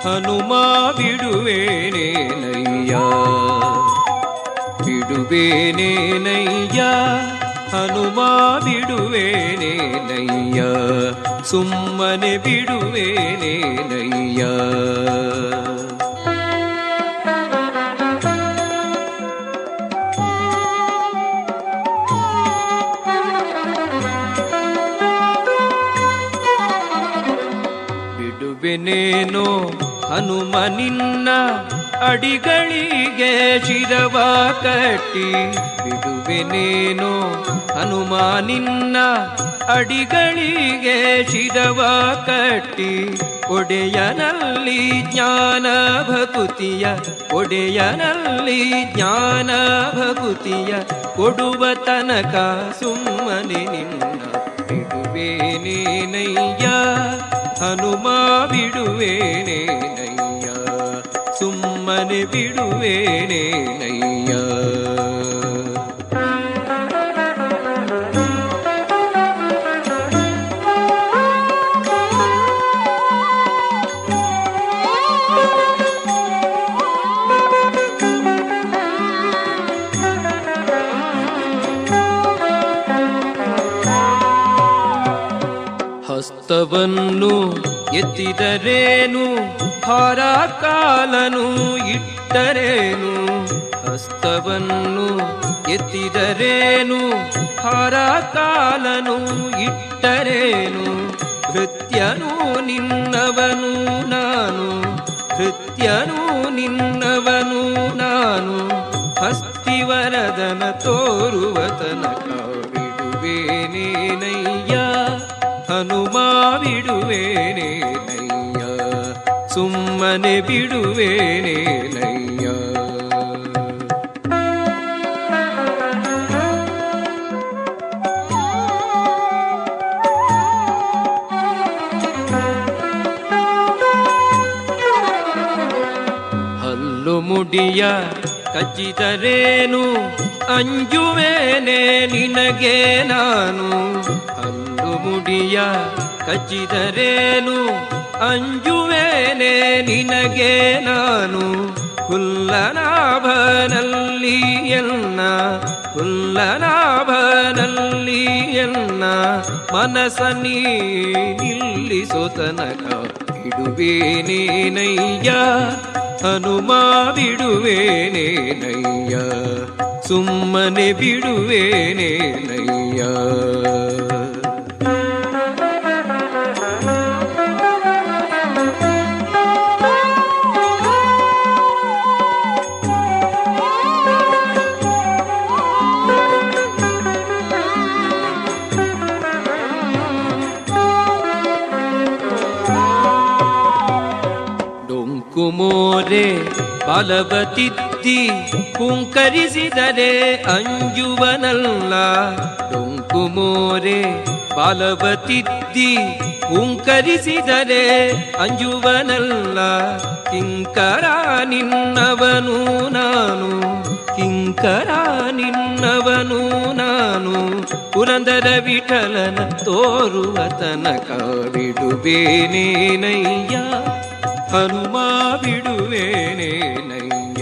ಹನುಮ ಬಿಡುವೇನೇನಯ್ಯ ಬಿಡುವೇನೇನಯ್ಯ ಹನುಮ ಬಿಡುವೇನೇನಯ್ಯ ಸುಮ್ಮನೆ ಬಿಡುವೇನೇನಯ್ಯ ಬಿಡುವೆನೇನೋ ಹನುಮ ನಿನ್ನ ಅಡಿಗಳಿಗೆ ಶಿರವ ಕಟ್ಟಿ ಬಿಡುವೆನೇನೋ ಹನುಮ ನಿನ್ನ ಅಡಿಗಳಿಗೆ ಶಿರವ ಕಟ್ಟಿ ಒಡೆಯನಲ್ಲಿ ಜ್ಞಾನ ಭಕುತಿಯ ಒಡೆಯನಲ್ಲಿ ಜ್ಞಾನ ಭಕುತಿಯ ಕೊಡುವ ತನಕ ಸುಮ್ಮನೆ ನಿನ್ನ ಬಿಡುವೇನೇನಯ್ಯ ಹನುಮ ಬಿಡುವೇನೇನಯ್ಯ ಸುಮ್ಮನೆ ಬಿಡುವೇನೇನಯ್ಯ ಹಸ್ತವನ್ನು ಎತ್ತಿದರೇನು ಹಾರ ಕಾಲನು ಇಟ್ಟರೇನು ಹಸ್ತವನ್ನು ಎತ್ತಿದರೇನು ಹಾರ ಕಾಲನು ಇಟ್ಟರೇನು ಭೃತ್ಯನು ನಿನ್ನವನು ನಾನು ಭೃತ್ಯನು ನಿನ್ನವನು ನಾನು ಹಸ್ತಿವರದನ ತೋರುವ ತನಕ ಬಿಡುವೇನೇನಯ್ಯ ಹನುಮ ಬಿಡುವೇನೇನಯ್ಯ ಸುಮ್ಮನೆ ಬಿಡುವೇನೇನಯ್ಯ ಹಲ್ಲು ಮುಡಿಯ ಕಚ್ಚಿದರೇನು ಅಂಜುವೇನೆ ನಿನಗೆ ನಾನು ಹಲ್ಲು ಮುಡಿಯ ಕಚ್ಚಿದರೇನು ಅಂಜುವೇನೆ ನಿನಗೆ ನಾನು ಹುಲ್ಲನಾಭನಲ್ಲಿ ಎನ್ನ ಹುಲ್ಲನಾಭನಲ್ಲಿ ಎನ್ನ ಮನಸ ನೀ ನಿಲ್ಲಿಸೋ ತನಕ ಬಿಡುವೇನೇನಯ್ಯ ಹನುಮ ಬಿಡುವೇನೇನಯ್ಯ ಸುಮ್ಮನೆ ಬಿಡುವೇನೇನಯ್ಯ ಡೊಂಕು ಮೋರೆ ಬಲವತಿದ್ದಿ ಹುಂಕರಿಸಿದರೆ ಅಂಜುವನಲ್ಲ ಡೊಂಕು ಮೋರೆ ಬಲವತಿದ್ದಿ ಹುಂಕರಿಸಿದರೆ ಅಂಜುವನಲ್ಲ ಕಿಂಕರ ನಿನ್ನವನು ನಾನು ಕಿಂಕರ ನಿನ್ನವನು ನಾನು ಪುರಂದರ ವಿಠಲನ ತೋರುವ ತನಕ ಬಿಡುವೇನೇನಯ್ಯ ಹನುಮ ಬಿಡುವೇನೇನಯ್ಯ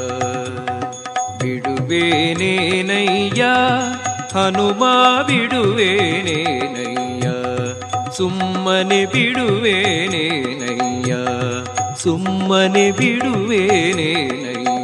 ಬಿಡುವೇನೇನಯ್ಯ ಹನುಮ ಬಿಡುವೇನೇನಯ್ಯ ಸುಮ್ಮನೆ ಬಿಡುವೇನೇನಯ್ಯ ಸುಮ್ಮನೆ ಬಿಡುವೇನೇನಯ್ಯ